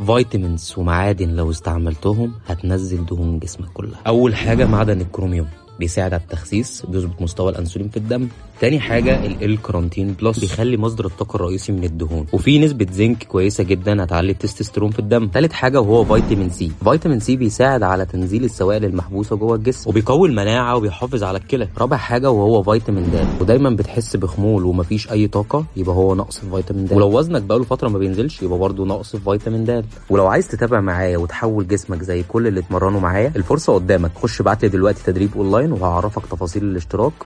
فيتامينز ومعادن لو استعملتهم هتنزل دهون جسمك كلها اول حاجه معدن الكروميوم بيساعد على التخسيس بيظبط مستوى الانسولين في الدم تاني حاجه ال كارانتين بلس بيخلي مصدر الطاقه الرئيسي من الدهون وفي نسبه زنك كويسه جدا هتعلي التستوستيرون في الدم تالت حاجه وهو فيتامين سي فيتامين سي بيساعد على تنزيل السوائل المحبوسه جوه الجسم وبيقوي المناعه وبيحافظ على الكلى رابع حاجه وهو فيتامين د ودايما بتحس بخمول ومفيش اي طاقه يبقى هو نقص في فيتامين د ولو وزنك بقاله فتره ما بينزلش يبقى برضه نقص في فيتامين د ولو عايز تتابع معايا وتحول جسمك زي كل اللي اتمرنوا معايا الفرصه قدامك خش ابعت لي دلوقتي تدريب اونلاين وهعرفك تفاصيل الاشتراك